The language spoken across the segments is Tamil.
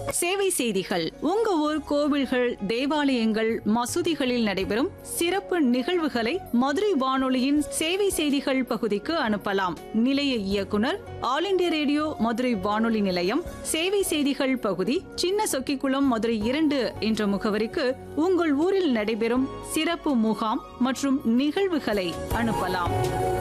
சேவை செய்திகள் உங்க ஊர் கோவில்கள் தேவாலயங்கள் மசூதிகளில் நடைபெறும் சிறப்பு நிகழ்வுகளை மதுரை வானொலியின் சேவை செய்திகள் பகுதிக்கு அனுப்பலாம் நிலைய இயக்குனர் ஆல் இண்டியா ரேடியோ மதுரை வானொலி நிலையம் சேவை செய்திகள் பகுதி சின்ன சொக்கிக்குளம் மதுரை இரண்டு என்ற முகவரிக்கு உங்கள் ஊரில் நடைபெறும் சிறப்பு முகாம் மற்றும் நிகழ்வுகளை அனுப்பலாம்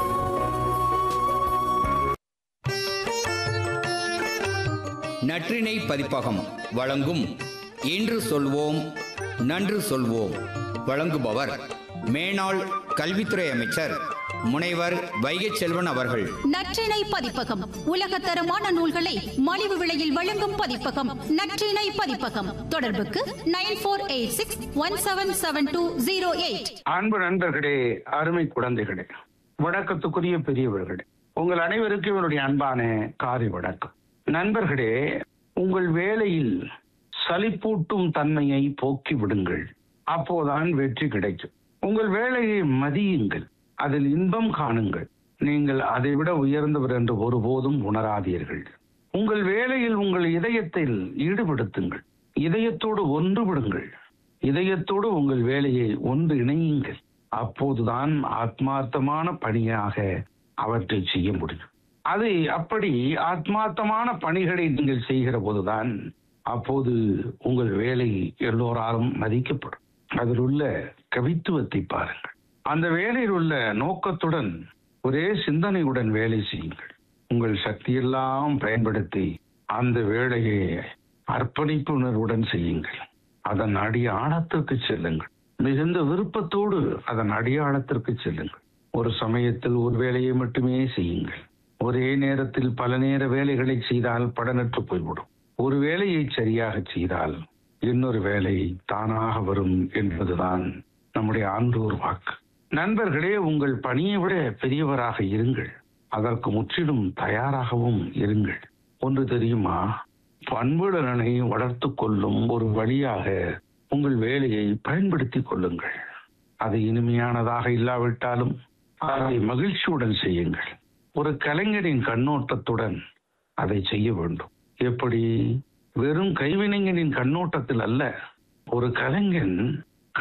நற்றினை பதிப்பகம் வழங்கும் இன்று சொல்வோம் நன்று சொல்வோம் வழங்குபவர் மேனாள் கல்வித்துறை அமைச்சர் முனைவர் வைகை செல்வன் அவர்கள் நற்றினை பதிப்பகம் உலகத்தரமான நூல்களை மலிவு விலையில் வழங்கும் பதிப்பகம் நற்றினை பதிப்பகம் தொடர்புக்கு nine four eight six one seven seven two zero eight அன்பு நண்பர்களே அருமை குழந்தைகளே வணக்கத்துக்குரிய பெரியவர்களே உங்கள் அனைவருக்கும் என்னுடைய அன்பான காலை வணக்கம் நண்பர்களே உங்கள் வேலையில் சலிப்பூட்டும் தன்மையை போக்கி விடுங்கள் அப்போதான் வெற்றி கிடைக்கும் உங்கள் வேலையை மதியுங்கள் அதில் இன்பம் காணுங்கள் நீங்கள் அதைவிட உயர்ந்தவர் என்று ஒருபோதும் உணராதீர்கள் உங்கள் வேலையில் உங்கள் இதயத்தில் ஈடுபடுத்துங்கள் இதயத்தோடு ஒன்றுபடுங்கள் இதயத்தோடு உங்கள் வேலையை ஒன்று இணையுங்கள் அப்போதுதான் ஆத்மார்த்தமான பணியாக அவற்றை செய்ய முடியும் அது அப்படி ஆத்மார்த்தமான பணிகளை நீங்கள் செய்கிற போதுதான் அப்போது உங்கள் வேலை எல்லோராலும் மதிக்கப்படும் அதில் உள்ள கவித்துவத்தை பாருங்கள் அந்த வேலையில் உள்ள நோக்கத்துடன் ஒரே சிந்தனையுடன் வேலை செய்யுங்கள் உங்கள் சக்தியெல்லாம் பயன்படுத்தி அந்த வேலையை அர்ப்பணிப்பு உணர்வுடன் செய்யுங்கள் அதன் அடியாழத்திற்கு செல்லுங்கள் மிகுந்த விருப்பத்தோடு அதன் அடியாழத்திற்கு செல்லுங்கள் ஒரு சமயத்தில் ஒரு வேலையை மட்டுமே செய்யுங்கள் ஒரே நேரத்தில் பல நேர வேலைகளை செய்தால் படனற்று போய்விடும் ஒரு வேலையை சரியாக செய்தால் இன்னொரு வேலை தானாக வரும் என்பதுதான் நம்முடைய ஆண்டோர் வாக்கு நண்பர்களே உங்கள் பணியை விட பெரியவராக இருங்கள் அதற்கு முற்றிலும் தயாராகவும் இருங்கள் ஒன்று தெரியுமா பண்புடனனை வளர்த்து கொள்ளும் ஒரு வழியாக உங்கள் வேலையை பயன்படுத்திக் கொள்ளுங்கள் அது இனிமையானதாக இல்லாவிட்டாலும் அதை மகிழ்ச்சியுடன் செய்யுங்கள் ஒரு கலைஞரின் கண்ணோட்டத்துடன் அதை செய்ய வேண்டும் எப்படி வெறும் கைவினைஞனின் கண்ணோட்டத்தில் அல்ல ஒரு கலைஞன்